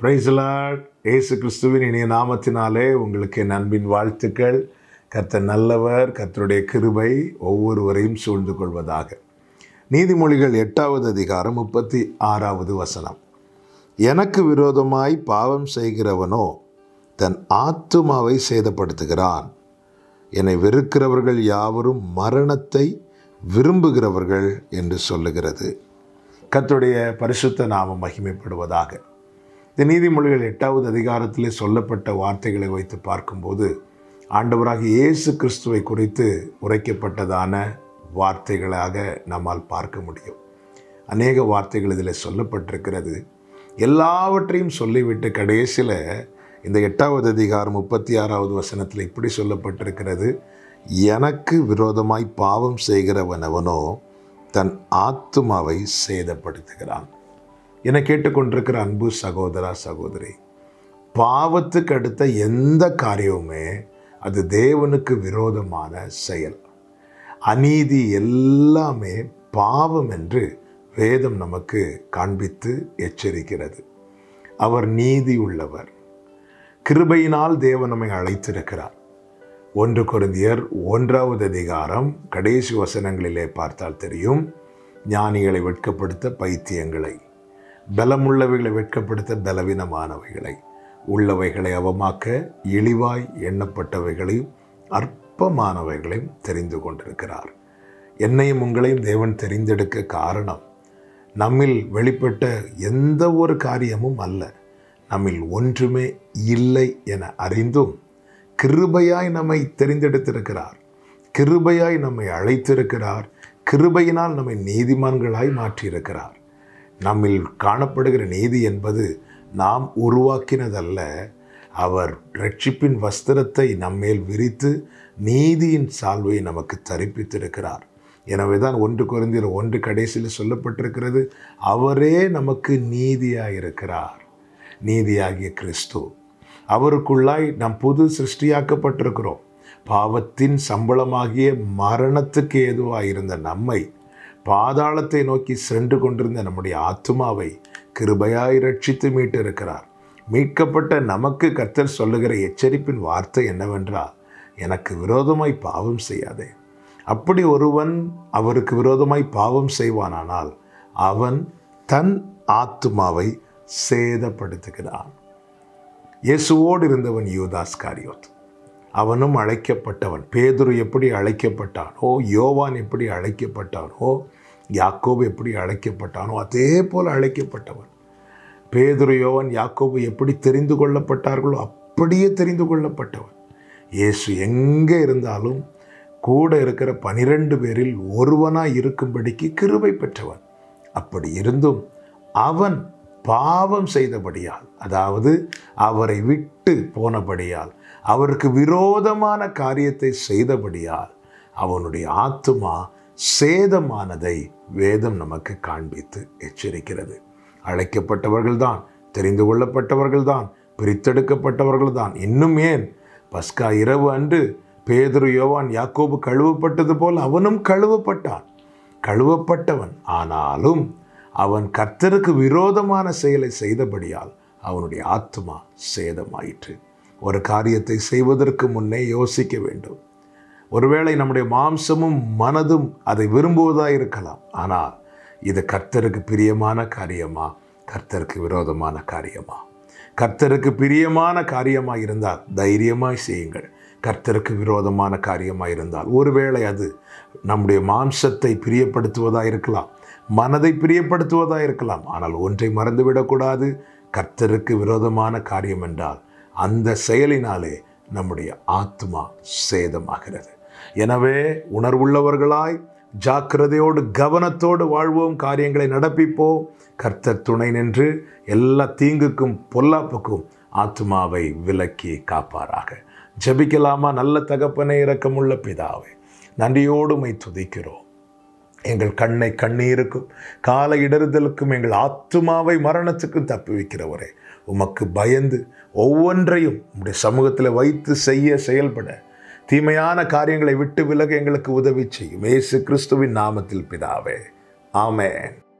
பிரைஸ்லாட் இயேசு கிறிஸ்துவின் இனிய நாமத்தினாலே உங்களுக்கு என் அன்பின் வாழ்த்துக்கள் கர்த்தர் நல்லவர் கர்த்தருடைய கிருபை ஒவ்வொருவரையும் சூழ்ந்து கொள்வதாக நீதிமொழிகள் எட்டாவது அதிகாரம் முப்பத்தி ஆறாவது வசனம் எனக்கு விரோதமாய் பாவம் செய்கிறவனோ தன் ஆத்துமாவை சேதப்படுத்துகிறான் என்னை வெறுக்கிறவர்கள் யாவரும் மரணத்தை விரும்புகிறவர்கள் என்று சொல்லுகிறது கர்த்தருடைய பரிசுத்த நாமம் மகிமைப்படுவதாக இந்த நீதிமொழிகள் எட்டாவது அதிகாரத்திலே சொல்லப்பட்ட வார்த்தைகளை வைத்து பார்க்கும்போது ஆண்டவராக இயேசு கிறிஸ்துவை குறித்து உரைக்கப்பட்டதான வார்த்தைகளாக நம்மால் பார்க்க முடியும் அநேக வார்த்தைகள் இதில் சொல்லப்பட்டிருக்கிறது எல்லாவற்றையும் சொல்லிவிட்டு கடைசியில் இந்த எட்டாவது அதிகாரம் முப்பத்தி ஆறாவது வசனத்தில் இப்படி சொல்லப்பட்டிருக்கிறது எனக்கு விரோதமாய் பாவம் செய்கிறவனவனோ தன் ஆத்துமாவை சேதப்படுத்துகிறான் என கேட்டுக்கொண்டிருக்கிற அன்பு சகோதரா சகோதரி பாவத்துக்கு அடுத்த எந்த காரியமுமே அது தேவனுக்கு விரோதமான செயல் அநீதி எல்லாமே பாவம் என்று வேதம் நமக்கு காண்பித்து எச்சரிக்கிறது அவர் நீதி உள்ளவர் கிருபையினால் தேவன் நம்மை அழைத்திருக்கிறார் ஒன்று குருந்தியர் ஒன்றாவது அதிகாரம் கடைசி வசனங்களிலே பார்த்தால் தெரியும் ஞானிகளை வெட்கப்படுத்த பைத்தியங்களை பலமுள்ளவைகளை வெட்கப்படுத்த பலவீனமானவைகளை உள்ளவைகளை அவமாக்க இழிவாய் எண்ணப்பட்டவைகளையும் அற்பமானவைகளையும் தெரிந்து கொண்டிருக்கிறார் என்னையும் உங்களையும் தேவன் தெரிந்தெடுக்க காரணம் நம்மில் வெளிப்பட்ட எந்த ஒரு காரியமும் அல்ல நம்மில் ஒன்றுமே இல்லை என அறிந்தும் கிருபையாய் நம்மை தெரிந்தெடுத்திருக்கிறார் கிருபையாய் நம்மை அழைத்திருக்கிறார் கிருபையினால் நம்மை நீதிமான்களாய் மாற்றியிருக்கிறார் நம்மில் காணப்படுகிற நீதி என்பது நாம் உருவாக்கினதல்ல அவர் ரட்சிப்பின் வஸ்திரத்தை நம்மேல் விரித்து நீதியின் சால்வை நமக்கு தரிப்பித்திருக்கிறார் எனவே தான் ஒன்று குறைந்திர ஒன்று கடைசியில் சொல்லப்பட்டிருக்கிறது அவரே நமக்கு நீதியாயிருக்கிறார் நீதியாகிய கிறிஸ்து அவருக்குள்ளாய் நாம் புது சிருஷ்டியாக்கப்பட்டிருக்கிறோம் பாவத்தின் சம்பளமாகிய மரணத்துக்கு ஏதுவாக இருந்த நம்மை பாதாளத்தை நோக்கி சென்று கொண்டிருந்த நம்முடைய ஆத்மாவை கிருபையாய் ரட்சித்து மீட்டிருக்கிறார் மீட்கப்பட்ட நமக்கு கர்த்தர் சொல்லுகிற எச்சரிப்பின் வார்த்தை என்னவென்றால் எனக்கு விரோதமாய் பாவம் செய்யாதே அப்படி ஒருவன் அவருக்கு விரோதமாய் பாவம் செய்வானானால் அவன் தன் ஆத்மாவை சேதப்படுத்துகிறான் இயேசுவோடு இருந்தவன் யூதாஸ் காரியோத் அவனும் அழைக்கப்பட்டவன் பேதுரு எப்படி அழைக்கப்பட்டானோ யோவான் எப்படி அழைக்கப்பட்டானோ யாக்கோபு எப்படி அழைக்கப்பட்டானோ அதே போல் அழைக்கப்பட்டவன் பேதுரு யோவான் யாக்கோபு எப்படி தெரிந்து கொள்ளப்பட்டார்களோ அப்படியே தெரிந்து கொள்ளப்பட்டவன் இயேசு எங்கே இருந்தாலும் கூட இருக்கிற பனிரெண்டு பேரில் ஒருவனாய் இருக்கும்படிக்கு கிருபை பெற்றவன் அப்படி இருந்தும் அவன் பாவம் செய்தபடியால் அதாவது அவரை விட்டு போனபடியால் அவருக்கு விரோதமான காரியத்தை செய்தபடியால் அவனுடைய ஆத்துமா சேதமானதை வேதம் நமக்கு காண்பித்து எச்சரிக்கிறது அழைக்கப்பட்டவர்கள்தான் தெரிந்து கொள்ளப்பட்டவர்கள்தான் பிரித்தெடுக்கப்பட்டவர்கள்தான் இன்னும் ஏன் பஸ்கா இரவு அன்று பேதுரு யோவான் யாக்கோபு கழுவப்பட்டது போல் அவனும் கழுவப்பட்டான் கழுவப்பட்டவன் ஆனாலும் அவன் கர்த்தருக்கு விரோதமான செயலை செய்தபடியால் அவனுடைய ஆத்மா சேதமாயிற்று ஒரு காரியத்தை செய்வதற்கு முன்னே யோசிக்க வேண்டும் ஒருவேளை நம்முடைய மாம்சமும் மனதும் அதை விரும்புவதாக இருக்கலாம் ஆனால் இது கர்த்தருக்கு பிரியமான காரியமா கர்த்தருக்கு விரோதமான காரியமா கர்த்தருக்கு பிரியமான காரியமாக இருந்தால் தைரியமாய் செய்யுங்கள் கர்த்தருக்கு விரோதமான காரியமாக இருந்தால் ஒருவேளை அது நம்முடைய மாம்சத்தை பிரியப்படுத்துவதாக இருக்கலாம் மனதை பிரியப்படுத்துவதாக இருக்கலாம் ஆனால் ஒன்றை மறந்துவிடக்கூடாது கர்த்தருக்கு விரோதமான காரியம் என்றால் அந்த செயலினாலே நம்முடைய ஆத்மா சேதமாகிறது எனவே உணர்வுள்ளவர்களாய் ஜாக்கிரதையோடு கவனத்தோடு வாழ்வோம் காரியங்களை நடப்பிப்போம் கர்த்தர் துணை நின்று எல்லா தீங்குக்கும் பொல்லாப்புக்கும் ஆத்மாவை விலக்கி காப்பாராக ஜபிக்கலாமா நல்ல தகப்பனை இரக்கமுள்ள பிதாவை நன்றியோடு மை துதிக்கிறோம் எங்கள் கண்ணை கண்ணீருக்கும் கால இடறுதலுக்கும் எங்கள் ஆத்துமாவை மரணத்துக்கும் தப்பி வைக்கிறவரே உமக்கு பயந்து ஒவ்வொன்றையும் உடைய சமூகத்தில் வைத்து செய்ய செயல்பட தீமையான காரியங்களை விட்டு விலக எங்களுக்கு உதவி செய்யும் ஏசு கிறிஸ்துவின் நாமத்தில் பிதாவே ஆமேன்